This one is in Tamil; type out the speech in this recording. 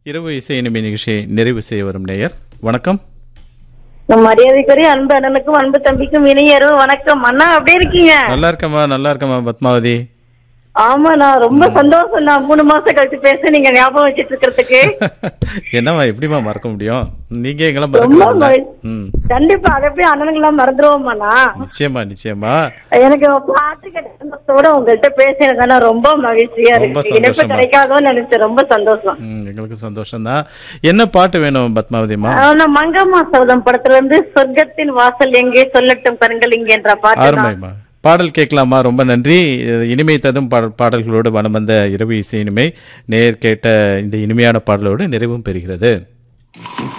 இரவு இசை இனிமை நிகழ்ச்சியை நிறைவு செய்ய வரும் நேயர் வணக்கம் நம் மரியாதைக்குரிய அன்பு அண்ணனுக்கும் அன்பு தம்பிக்கும் இணையரும் வணக்கம் அண்ணா அப்படியே இருக்கீங்க நல்லா இருக்கம்மா நல்லா இருக்கம்மா பத்மாவதி ஆமா நான் ரொம்ப சந்தோஷம் நான் மூணு மாசம் கழிச்சு பேச நீங்க ஞாபகம் வச்சிட்டு இருக்கிறதுக்கு என்னம்மா எப்படிம்மா மறக்க முடியும் நீங்க எங்கெல்லாம் ரொம்ப மறக்க மகிழ்- ம் கண்டிப்பா அதை போய் அண்ணனுங்களாம் மறந்துருவோமாண்ணா நிச்சயமா நிச்சயமா எனக்கு பாட்டு கேட்டதோட உங்கள்கிட்ட பேசினதான ரொம்ப மகிழ்ச்சியா ரொம்ப இருக்கு இணைப்பு சந்தோஷமா. கிடைக்காதோன்னு நினைச்சேன் ரொம்ப சந்தோஷம் ம் எங்களுக்கு சந்தோஷம்தான் என்ன பாட்டு வேணும் பத்மாவதிம்மா ஆனா மங்கம்மா சௌதம் படத்துல இருந்து சொர்க்கத்தின் வாசல் எங்கே சொல்லட்டும் கண்கள் இங்கேன்ற பாட்டு தான் அருமைம்மா பாடல் கேட்கலாமா ரொம்ப நன்றி இது இனிமை ததும் பாடல் பாடல்களோடு வனம் வந்த இரவு இசை இனிமை நேர் கேட்ட இந்த இனிமையான பாடலோடு நிறைவும் பெறுகிறது